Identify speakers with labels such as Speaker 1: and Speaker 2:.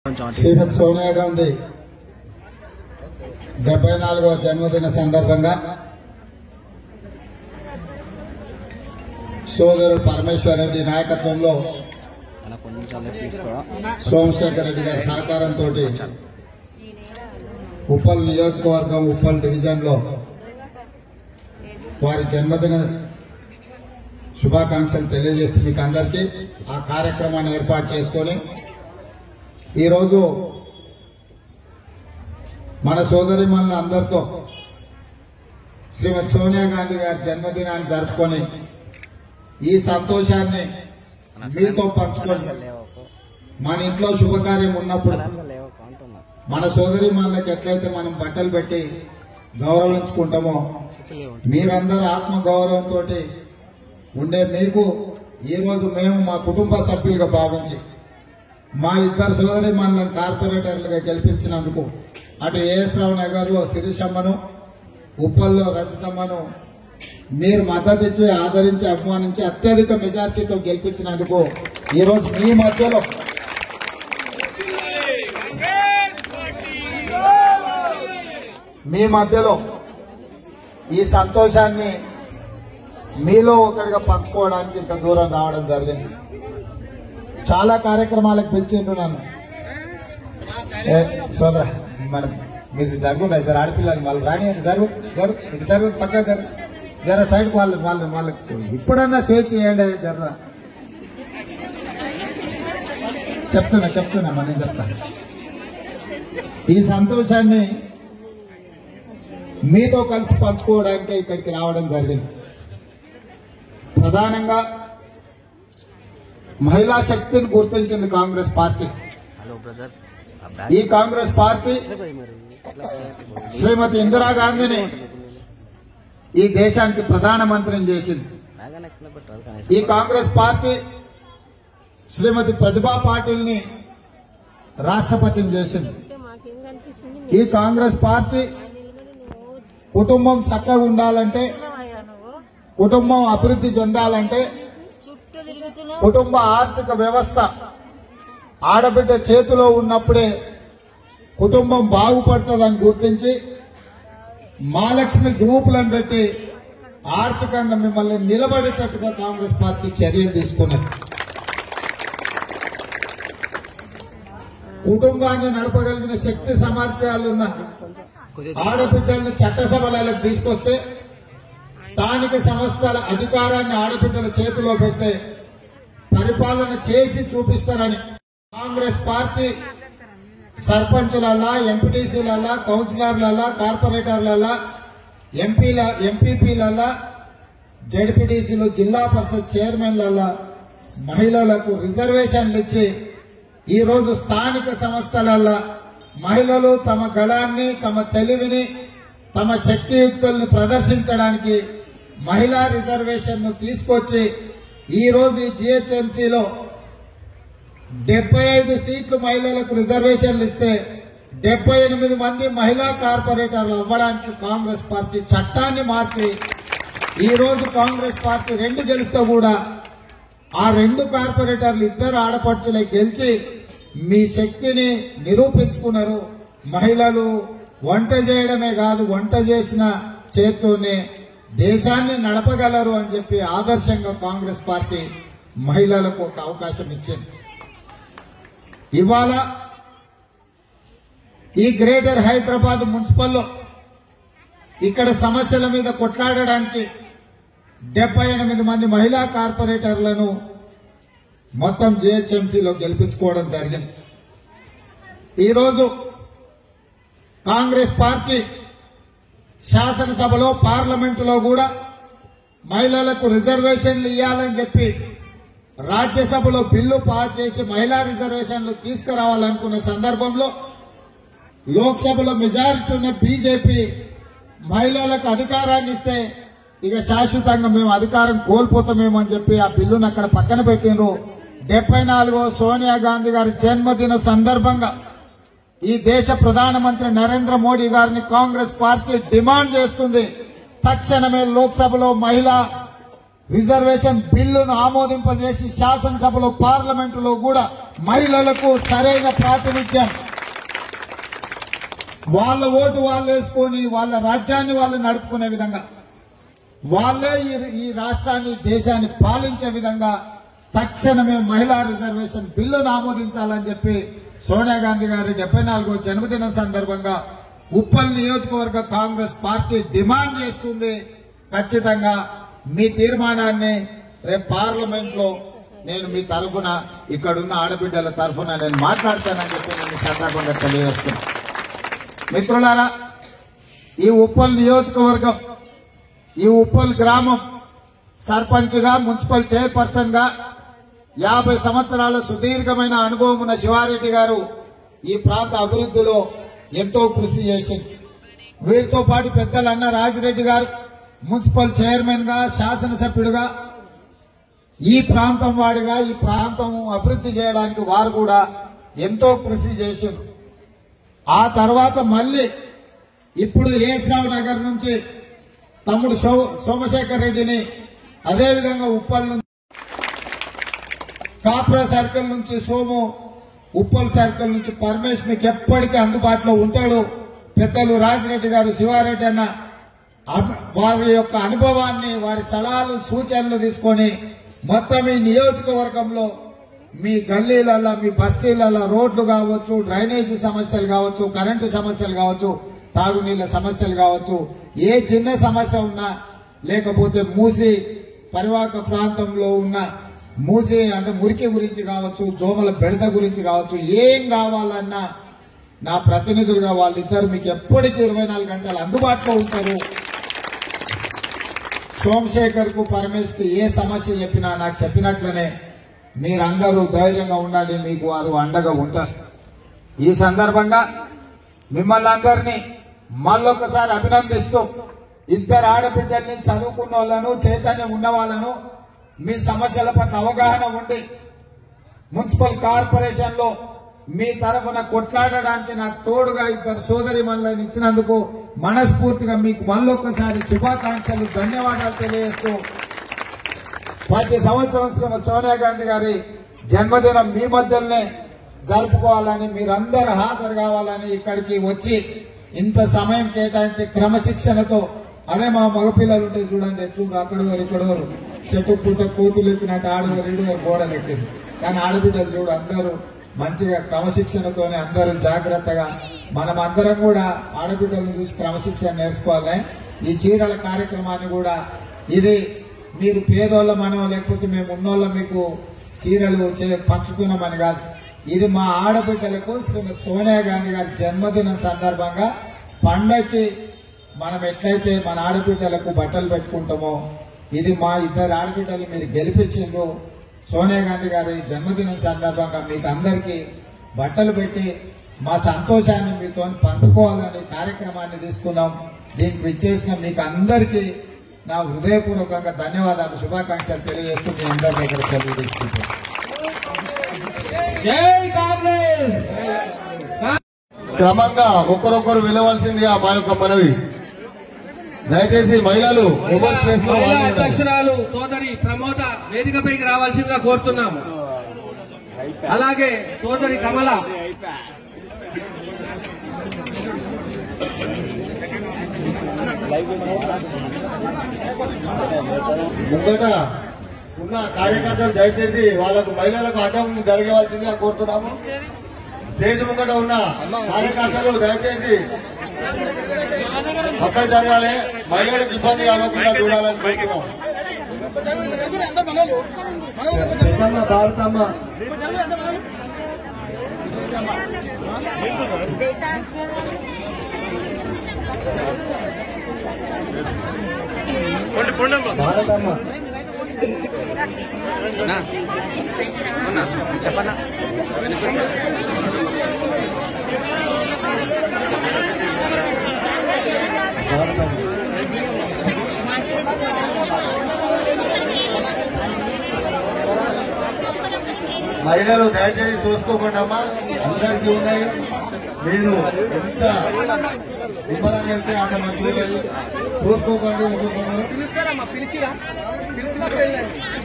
Speaker 1: శ్రీమతి సోనియా గాంధీ డెబ్బై నాలుగవ జన్మదిన సందర్భంగా సోదరుడు పరమేశ్వర రెడ్డి నాయకత్వంలో సోమశేఖర్ రెడ్డి గారి సహకారంతో ఉప్పల్ నియోజకవర్గం ఉప్పల్ డివిజన్ లో వారి జన్మదిన శుభాకాంక్షలు తెలియజేస్తూ మీకు అందరికీ ఆ కార్యక్రమాన్ని ఏర్పాటు చేసుకొని ఈరోజు మన సోదరి మన అందరితో శ్రీమతి సోనియా గాంధీ గారి జన్మదినాన్ని జరుపుకొని ఈ సంతోషాన్ని మీతో పంచుకొని మన ఇంట్లో శుభకార్యం ఉన్నప్పుడు మన సోదరి మనకి ఎట్లయితే మనం బట్టలు పెట్టి గౌరవించుకుంటామో మీరందరూ ఆత్మ గౌరవంతో ఉండే మీకు ఈ రోజు మేము మా కుటుంబ సభ్యులుగా భావించి మా ఇద్దరు సోదరి మనల్ని కార్పొరేటర్లుగా గెలిపించినందుకు అటు ఏఎస్ రావు నగర్ లో శిరీషమ్మను ఉప్పల్లో రచితమ్మను మీరు మద్దతు ఇచ్చి ఆదరించి అభిమానించి అత్యధిక మెజార్టీతో గెలిపించినందుకు ఈ రోజు మీ మధ్యలో మీ మధ్యలో ఈ సంతోషాన్ని మీలో ఒకటిగా పంచుకోవడానికి ఇంత దూరం రావడం జరిగింది చాలా కార్యక్రమాలకు పిలిచిండ్రు నన్ను ఏ, సోదర మనం మీరు జరుగుంటాయి జర ఆడపిల్లలు వాళ్ళు రాని జరుగు జరు ఇటు జరుగు పక్క జరు జర సైడ్ వాళ్ళు వాళ్ళు వాళ్ళకి ఇప్పుడన్నా స్వేచ్ఛ చేయండి జర చెప్తున్నా చెప్తున్నా మనం చెప్తా ఈ సంతోషాన్ని మీతో కలిసి పంచుకోవడానికి ఇక్కడికి రావడం జరిగింది ప్రధానంగా మహిళా శక్తిని గుర్తించింది కాంగ్రెస్ పార్టీ
Speaker 2: హలో బ్రదర్
Speaker 1: ఈ కాంగ్రెస్ పార్టీ శ్రీమతి ఇందిరాగాంధీని ఈ దేశానికి ప్రధానమంత్రిని చేసింది
Speaker 2: బాగానే కింద పెట్టాలి కానీ
Speaker 1: ఈ కాంగ్రెస్ పార్టీ శ్రీమతి ప్రతిభా పాటిల్ని రాష్ట్రపతిని చేసింది
Speaker 3: మాకేం కనిపిస్తుంది
Speaker 1: ఈ కాంగ్రెస్ పార్టీ కుటుంబం చక్కగా ఉండాలంటే
Speaker 3: నువ్వయ్యా నువ్వు
Speaker 1: కుటుంబం అభివృద్ధి చెందాలంటే
Speaker 3: చుట్టూ తిరుగుతున్నావు
Speaker 1: కుటుంబ ఆర్థిక వ్యవస్థ ఆడబిడ్డ చేతిలో ఉన్నప్పుడే కుటుంబం బాగుపడుతుందని గుర్తించి మహాలక్ష్మి గ్రూపులను పెట్టి ఆర్థికంగా మిమ్మల్ని నిలబడేటట్టుగా కాంగ్రెస్ పార్టీ చర్యలు తీసుకున్నది కుటుంబాన్ని నడపగలిగిన శక్తి సామర్థ్యాలున్న ఆడబిడ్డలను చట్టసభలకు తీసుకొస్తే స్థానిక సంస్థల అధికారాన్ని ఆడబిడ్డల చేతిలో పెట్టే పరిపాలన చేసి చూపిస్తారని కాంగ్రెస్ పార్టీ సర్పంచులలా ఎంపీటీసీలలా కౌన్సిలర్లలా కార్పొరేటర్లలా ఎంపీల ఎంపీపీలలా జడ్పీటీసీలు జిల్లా పరిషత్ చైర్మన్లలా మహిళలకు రిజర్వేషన్లు ఇచ్చి ఈ రోజు స్థానిక సంస్థలల్లో మహిళలు తమ గళాన్ని తమ తెలివిని తమ శక్తియుక్తుల్ని ప్రదర్శించడానికి మహిళా రిజర్వేషన్ ను తీసుకొచ్చి ఈ రోజు ఈ జిహెచ్ఎంసీలో డెబ్బై ఐదు సీట్లు మహిళలకు రిజర్వేషన్లు ఇస్తే డెబ్బై ఎనిమిది మంది మహిళా కార్పొరేటర్లు అవ్వడానికి కాంగ్రెస్ పార్టీ చట్టాన్ని మార్చి ఈ రోజు కాంగ్రెస్ పార్టీ రెండు గెలిస్తే కూడా ఆ రెండు కార్పొరేటర్లు ఇద్దరు ఆడపడుచులై గెలిచి మీ శక్తిని నిరూపించుకున్నారు మహిళలు వంట చేయడమే కాదు వంట చేసిన చేత్తోనే దేశాన్ని నడపగలరు అని చెప్పి ఆదర్శంగా కాంగ్రెస్ పార్టీ మహిళలకు ఒక అవకాశం ఇచ్చింది ఇవాళ ఈ గ్రేటర్ హైదరాబాద్ మున్సిపల్లో ఇక్కడ సమస్యల మీద కొట్లాడడానికి డెబ్బై ఎనిమిది మంది మహిళా కార్పొరేటర్లను మొత్తం జిహెచ్ఎంసీలో గెలిపించుకోవడం జరిగింది ఈరోజు కాంగ్రెస్ పార్టీ శాసనసభలో పార్లమెంటులో కూడా మహిళలకు రిజర్వేషన్లు ఇవ్వాలని చెప్పి రాజ్యసభలో బిల్లు పాస్ చేసి మహిళా రిజర్వేషన్లు తీసుకురావాలనుకున్న సందర్భంలో లోక్సభలో మెజారిటీ ఉన్న బీజేపీ మహిళలకు అధికారాన్ని ఇస్తే ఇక శాశ్వతంగా మేము అధికారం కోల్పోతామేమో అని చెప్పి ఆ బిల్లును అక్కడ పక్కన పెట్టిండ్రు డెబ్బై నాలుగో సోనియా గాంధీ గారి జన్మదిన సందర్భంగా ఈ దేశ ప్రధానమంత్రి నరేంద్ర మోడీ గారిని కాంగ్రెస్ పార్టీ డిమాండ్ చేస్తుంది తక్షణమే లోక్సభలో మహిళా రిజర్వేషన్ బిల్లును ఆమోదింపజేసి శాసనసభలో పార్లమెంటులో కూడా మహిళలకు సరైన ప్రాతినిధ్యం వాళ్ళ ఓటు వాళ్ళు వేసుకొని వాళ్ళ రాజ్యాన్ని వాళ్ళు నడుపుకునే విధంగా వాళ్ళే ఈ- ఈ రాష్ట్రాన్ని దేశాన్ని పాలించే విధంగా తక్షణమే మహిళా రిజర్వేషన్ బిల్లును ఆమోదించాలని చెప్పి సోనియా గాంధీ గారి డెబ్బై నాలుగో జన్మదినం సందర్భంగా ఉప్పల్ నియోజకవర్గ కాంగ్రెస్ పార్టీ డిమాండ్ చేస్తుంది ఖచ్చితంగా మీ తీర్మానాన్ని రేపు పార్లమెంట్ లో నేను మీ తరఫున ఇక్కడున్న ఆడబిడ్డల తరఫున నేను మాట్లాడతానని చెప్పి నేను ఈ సందర్భంగా తెలియజేస్తున్నాను మిత్రులారా ఈ ఉప్పల్ నియోజకవర్గం ఈ ఉప్పల్ గ్రామం సర్పంచ్ గా మున్సిపల్ చైర్పర్సన్ గా యాభై సంవత్సరాల సుదీర్ఘమైన అనుభవం ఉన్న శివారెడ్డి గారు ఈ ప్రాంత అభివృద్ధిలో ఎంతో కృషి చేసింది వీరితో పాటు పెద్దలు అన్న రాజిరెడ్డి గారు మున్సిపల్ చైర్మన్ గా శాసనసభ్యుడిగా ఈ ప్రాంతం వాడిగా ఈ ప్రాంతం అభివృద్ధి చేయడానికి వారు కూడా ఎంతో కృషి చేసింది ఆ తర్వాత మళ్ళీ ఇప్పుడు ఏస్రావు నగర్ నుంచి తమ్ముడు సో సోమశేఖర్ రెడ్డిని అదేవిధంగా ఉప్పల్ నుంచి కాప్రా సర్కిల్ నుంచి సోము ఉప్పల్ సర్కిల్ నుంచి పరమేశ్ మీకు ఎప్పటికీ అందుబాటులో ఉంటాడు పెద్దలు రాజిరెడ్డి గారు శివారెడ్డి అన్న అబ్- వారి యొక్క అనుభవాన్ని వారి సలహాలు సూచనలు తీసుకొని మొత్తం ఈ నియోజకవర్గంలో మీ గల్లీలలో మీ బస్తీలలో రోడ్లు కావచ్చు డ్రైనేజీ సమస్యలు కావచ్చు కరెంటు సమస్యలు కావచ్చు తాగునీళ్ళ సమస్యలు కావచ్చు ఏ చిన్న సమస్య ఉన్నా లేకపోతే మూసి పరివాహక ప్రాంతంలో ఉన్న మూసి అంటే మురికి గురించి కావచ్చు దోమల బెడద గురించి కావచ్చు ఏం కావాలన్నా నా ప్రతినిధులుగా వాళ్ళిద్దరు మీకు ఎప్పటికీ ఇరవై నాలుగు గంటలు అందుబాటులో ఉంటారు సోమశేఖర్ కు పరమేశ్ కి ఏ సమస్య చెప్పినా నాకు చెప్పినట్లనే మీరందరూ ధైర్యంగా ఉండాలి మీకు వారు అండగా ఉంటారు ఈ సందర్భంగా మిమ్మల్ని అందరినీ మళ్ళొకసారి అభినందిస్తూ ఇద్దరు ఆడబిడ్డల్ని చదువుకున్న వాళ్ళను చైతన్యం ఉన్న వాళ్ళను మీ సమస్యల పట్ల అవగాహన ఉండి మున్సిపల్ కార్పొరేషన్ లో మీ తరఫున కొట్లాడడానికి నాకు తోడుగా ఇద్దరు సోదరి మనల్ని ఇచ్చినందుకు మనస్ఫూర్తిగా మీకు మళ్ళొక్కసారి శుభాకాంక్షలు ధన్యవాదాలు తెలియజేస్తూ ప్రతి సంవత్సరం శ్రీమతి సోనియా గాంధీ గారి జన్మదినం మీ మధ్యలోనే జరుపుకోవాలని మీరందరూ హాజరు కావాలని ఇక్కడికి వచ్చి ఇంత సమయం కేటాయించి క్రమశిక్షణతో అదే మా మగపిల్లలు ఉంటే చూడండి ఎక్కువ అక్కడ ఇక్కడ చెట్టు పుట్ట కూతులు ఎక్కినట్టు ఆడవారు ఇడువారు గోడలు ఎక్కింది కానీ ఆడబిడ్డలు చూడు అందరూ మంచిగా క్రమశిక్షణతోనే అందరూ జాగ్రత్తగా మనం అందరం కూడా ఆడబిడ్డలను చూసి క్రమశిక్షణ నేర్చుకోవాలి ఈ చీరల కార్యక్రమాన్ని కూడా ఇది మీరు పేదోళ్ళ మనం లేకపోతే మేము ఉన్నోళ్ళ మీకు చీరలు చే- పంచుతున్నామని కాదు ఇది మా ఆడబిడ్డలకు శ్రీమతి సోనియా గాంధీ గారి జన్మదినం సందర్భంగా పండగకి మనం ఎట్లయితే మన ఆడబిడ్డలకు బట్టలు పెట్టుకుంటామో ఇది మా ఇద్దరు ఆడబిడ్డలు మీరు గెలిపించిండ్రు సోనియా గాంధీ గారి జన్మదినం సందర్భంగా మీకు అందరికీ బట్టలు పెట్టి మా సంతోషాన్ని మీతో పంచుకోవాలని కార్యక్రమాన్ని తీసుకున్నాం దీనికి విచ్చేసిన మీకు అందరికీ నా హృదయపూర్వకంగా ధన్యవాదాలు శుభాకాంక్షలు తెలియజేస్తూ మీ అందరి దగ్గర సెలవు తీసుకుంటాను
Speaker 4: జై కాంగ్రెస్
Speaker 5: క్రమంగా ఒకరొకరు వెళ్ళవలసిందిగా మా యొక్క మనవి దయచేసి మహిళలు ఓపెన్ ప్లేస్ లో
Speaker 4: మహిళా
Speaker 5: వాళ్ళు ఉండాలి.
Speaker 4: అధ్యక్షురాలు సోదరి ప్రమోద వేదికపైకి రావాల్సిందిగా కోరుతున్నాము అలాగే సోదరి కమల
Speaker 5: ముందట ఉన్న కార్యకర్తలు దయచేసి వాళ్ళకు మహిళలకు అడ్డం జరగవలసిందిగా కోరుతున్నాము స్టేజ్ ముంగట ఉన్న కార్యకర్తలు దయచేసి పక్కన జరగాలి మహిళలకు ఇబ్బంది కలగకుండా చూడాలని కోరుతున్నాం
Speaker 4: పెద్దమ్మ భారతమ్మ భారతమ్మ
Speaker 2: చెప్పన్నా
Speaker 4: భారతమ్మ
Speaker 5: మహిళలు దయచేసి చూసుకోకుండా అమ్మా అందరికీ ఉన్నాయి మీరు ఎంత నిమ్మలంగా వెళ్తే అంత మంచిగా లేదు. చూసుకోకండి ఊరుకోకండి.
Speaker 4: వెళ్ళండి